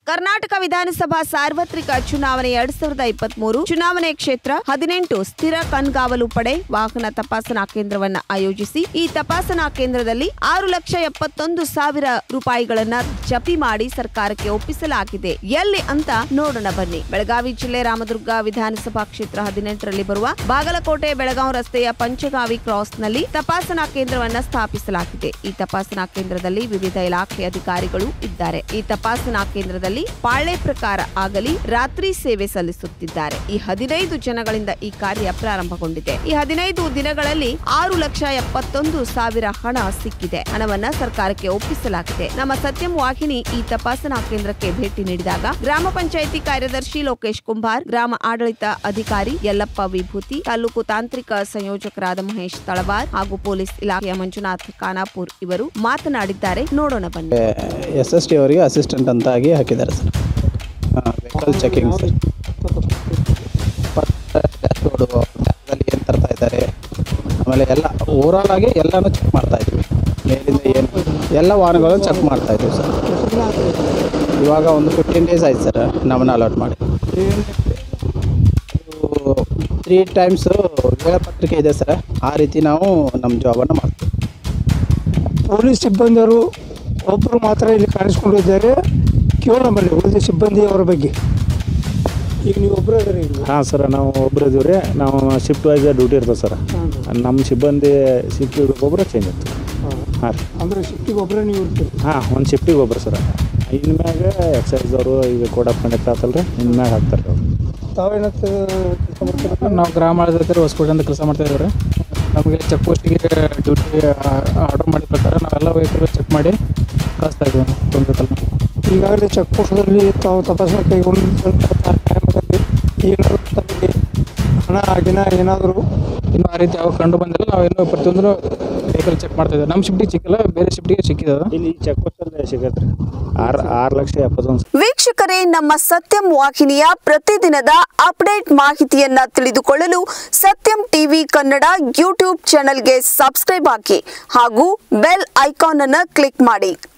ಕರ್ನಾಟಕ ವಿಧಾನಸಭಾ ಸಾರ್ವತ್ರಿಕ ಚುನಾವಣೆ ಎರಡ್ ಸಾವಿರದ ಇಪ್ಪತ್ತ್ ಮೂರು ಚುನಾವಣೆ ಕ್ಷೇತ್ರ ಹದಿನೆಂಟು ಸ್ಥಿರ ಕಣ್ಗಾವಲು ಪಡೆ ವಾಹನ ತಪಾಸಣಾ ಕೇಂದ್ರವನ್ನ ಆಯೋಜಿಸಿ ಈ ತಪಾಸಣಾ ಕೇಂದ್ರದಲ್ಲಿ ಆರು ಲಕ್ಷ ಎಪ್ಪತ್ತೊಂದು ಸಾವಿರ ರೂಪಾಯಿಗಳನ್ನ ಜಪ್ತಿ ಮಾಡಿ ಸರ್ಕಾರಕ್ಕೆ ಒಪ್ಪಿಸಲಾಗಿದೆ ಎಲ್ಲಿ ಅಂತ ನೋಡೋಣ ಬನ್ನಿ ಬೆಳಗಾವಿ ಜಿಲ್ಲೆ ರಾಮದುರ್ಗ ವಿಧಾನಸಭಾ ಕ್ಷೇತ್ರ ಹದಿನೆಂಟರಲ್ಲಿ ಬರುವ ಬಾಗಲಕೋಟೆ ಬೆಳಗಾವಿ ರಸ್ತೆಯ ಪಂಚಗಾವಿ ಕ್ರಾಸ್ನಲ್ಲಿ ತಪಾಸಣಾ ಕೇಂದ್ರವನ್ನ ಸ್ಥಾಪಿಸಲಾಗಿದೆ ಈ ತಪಾಸಣಾ ಕೇಂದ್ರದಲ್ಲಿ ವಿವಿಧ ಇಲಾಖೆ ಅಧಿಕಾರಿಗಳು ಇದ್ದಾರೆ ಈ ತಪಾಸಣಾ ಕೇಂದ್ರದಲ್ಲಿ ಪಾಳೆ ಪ್ರಕಾರ ಆಗಲಿ ರಾತ್ರಿ ಸೇವೆ ಸಲ್ಲಿಸುತ್ತಿದ್ದಾರೆ ಈ ಹದಿನೈದು ಜನಗಳಿಂದ ಈ ಕಾರ್ಯ ಪ್ರಾರಂಭಗೊಂಡಿದೆ ಈ ಹದಿನೈದು ದಿನಗಳಲ್ಲಿ ಆರು ಲಕ್ಷ ಎಪ್ಪತ್ತೊಂದು ಸಾವಿರ ಹಣ ಸಿಕ್ಕಿದೆ ಹಣವನ್ನ ಸರ್ಕಾರಕ್ಕೆ ಒಪ್ಪಿಸಲಾಗಿದೆ ನಮ್ಮ ಸತ್ಯಂ ವಾಹಿನಿ ಈ ತಪಾಸಣಾ ಕೇಂದ್ರಕ್ಕೆ ಭೇಟಿ ನೀಡಿದಾಗ ಗ್ರಾಮ ಪಂಚಾಯಿತಿ ಕಾರ್ಯದರ್ಶಿ ಲೋಕೇಶ್ ಕುಂಭಾರ್ ಗ್ರಾಮ ಆಡಳಿತ ಅಧಿಕಾರಿ ಯಲ್ಲಪ್ಪ ವಿಭೂತಿ ತಾಲೂಕು ತಾಂತ್ರಿಕ ಸಂಯೋಜಕರಾದ ಮಹೇಶ್ ತಳವಾರ್ ಹಾಗೂ ಪೊಲೀಸ್ ಇಲಾಖೆಯ ಮಂಜುನಾಥ್ ಖಾನಾಪುರ್ ಇವರು ಮಾತನಾಡಿದ್ದಾರೆ ನೋಡೋಣ ಬನ್ನಿ ಎಸ್ ಎಸ್ ಟಿ ಅವರಿಗೆ ಅಸಿಸ್ಟೆಂಟ್ ಅಂತ ಆಗಿ ಹಾಕಿದ್ದಾರೆ sir vehicle checking sir dashboard ಟ್ಯಾಬ್ದಲ್ಲಿ ಏನು ತರ್ತಾ ಇದ್ದಾರೆ ಆಮೇಲೆ ಎಲ್ಲ ಓವರಾಲ್ ಆಗಿ ಎಲ್ಲನೂ ಚೆಕ್ ಮಾಡ್ತಾ ಇದ್ದೀವಿ ಮೇಲಿಂದ ಏನು ಎಲ್ಲ ವಾಹನಗಳನ್ನು ಚೆಕ್ ಮಾಡ್ತಾ ಇದ್ದೀವಿ ಸರ್ ಇವಾಗ ಒಂದು ಫಿಫ್ಟೀನ್ ಡೇಸ್ ಆಯ್ತು ಸರ್ ನಮ್ಮನ್ನ ಅಲಾಟ್ ಮಾಡಿ ತ್ರೀ ಟೈಮ್ಸು ವೇಳಾಪತ್ರಿಕೆ ಇದೆ ಸರ್ ಆ ರೀತಿ ನಾವು ನಮ್ಮ ಜಾಬನ್ನು ಮಾಡ್ತೀವಿ ಪೊಲೀಸ್ ಸಿಬ್ಬಂದಿಯವರು ಒಬ್ಬರು ಮಾತ್ರ ಇಲ್ಲಿ ಕಾಣಿಸ್ಕೊಂಡಿದ್ದಾರೆ ಕೇಳೋಣ ಬನ್ನಿ ಉಳಿದ ಸಿಬ್ಬಂದಿಯವರ ಬಗ್ಗೆ ಈಗ ನೀವು ಒಬ್ಬರು ಅದರ ಇಲ್ಲಿ ಹಾಂ ಸರ್ ನಾವು ಒಬ್ಬರು ಇದೀವಿ ರೀ ನಾವು ಶಿಫ್ಟ್ ವೈಸ್ ಡ್ಯೂಟಿ ಇರ್ತದೆ ಸರ್ ನಮ್ಮ ಸಿಬ್ಬಂದಿ ಶಿಫ್ಟ್ ಒಬ್ಬರು ಚೇಂಜ್ ಇರ್ತದೆ ಹಾಂ ರೀ ಅಂದರೆ ಶಿಫ್ಟಿಗೆ ಒಬ್ಬರೇ ನೀವು ಇರ್ತೀರಿ ಹಾಂ ಒಂದು ಶಿಫ್ಟಿಗೆ ಒಬ್ಬರು ಸರ್ ಇನ್ನು ಮ್ಯಾಗ ಎಕ್ಸೈಸ್ದವರು ಈಗ ಕೋಡ್ ಆಫ್ ಕಂಡಕ್ಟ್ ಆತಲ್ಲ ರೀ ಇನ್ನು ಮ್ಯಾಗ ಹಾಕ್ತಾರೆ ಅವ್ರು ತಾವೇನಂತ ಕೆಲಸ ಮಾಡ್ತೀರಾ ನಾವು ಗ್ರಾಮ ಆಡಳಿತ ಹೊಸಕೋಟೆ ಅಂತ ಕೆಲಸ ಮಾಡ್ತಾ ಇದ್ದೀವಿ ನಮಗೆ ಚೆಕ್ ಪೋಸ್ಟಿಗೆ ಡ್ಯೂಟಿ ಆರ್ಡರ್ ಮಾಡಿದ ಪ್ರಕಾರ ನಾವೆಲ್ಲ ವೆಹಿಕಲ್ ಚೆಕ್ ಮಾಡಿ ಕಳಿಸ್ತಾ ಇದ್ದೀವಿ ತೊಂದರೆ ಈಗಾಗಲೇ ಚೆಕ್ ಪೋಸ್ಟ್ದಲ್ಲಿ ತಾವು ತಪಾಸಣೆ ಕೈಗೊಂಡಿದ್ದಂಥ ಟೈಮಲ್ಲಿ ಏನಾದರೂ ತಮಗೆ ಹಣ ಗಿಣ ಏನಾದರೂ ಇನ್ನು ಆ ರೀತಿ ಯಾವಾಗ ಕಂಡು ಬಂದಿಲ್ಲ ನಾವೇನು ಪ್ರತಿಯೊಂದು ವೆಹಿಕಲ್ ಚೆಕ್ ಮಾಡ್ತಾ ಇದ್ದೀವಿ ನಮ್ಮ ಶಿಫ್ಟಿಗೆ ಸಿಕ್ಕಿಲ್ಲ ಬೇರೆ ಶಿಫ್ಟಿಗೆ ಸಿಕ್ಕಿದೆ ಇಲ್ಲಿ ಚೆಕ್ ಪೋಸ್ಟಲ್ಲಿ ಸಿಗತ್ತೆ ರೀ ಆರು ಆರು ಲಕ್ಷ ಎಪ್ಪತ್ತೊಂದು ವೀಕ್ಷಕರೇ ನಮ್ಮ ಸತ್ಯಂ ವಾಹಿನಿಯ ಪ್ರತಿದಿನದ ಅಪ್ಡೇಟ್ ಮಾಹಿತಿಯನ್ನ ತಿಳಿದುಕೊಳ್ಳಲು ಸತ್ಯಂ ಟಿವಿ ಕನ್ನಡ ಯೂಟ್ಯೂಬ್ ಚಾನೆಲ್ಗೆ ಸಬ್ಸ್ಕ್ರೈಬ್ ಹಾಕಿ ಹಾಗೂ ಬೆಲ್ ಐಕಾನ್ ಅನ್ನು ಕ್ಲಿಕ್ ಮಾಡಿ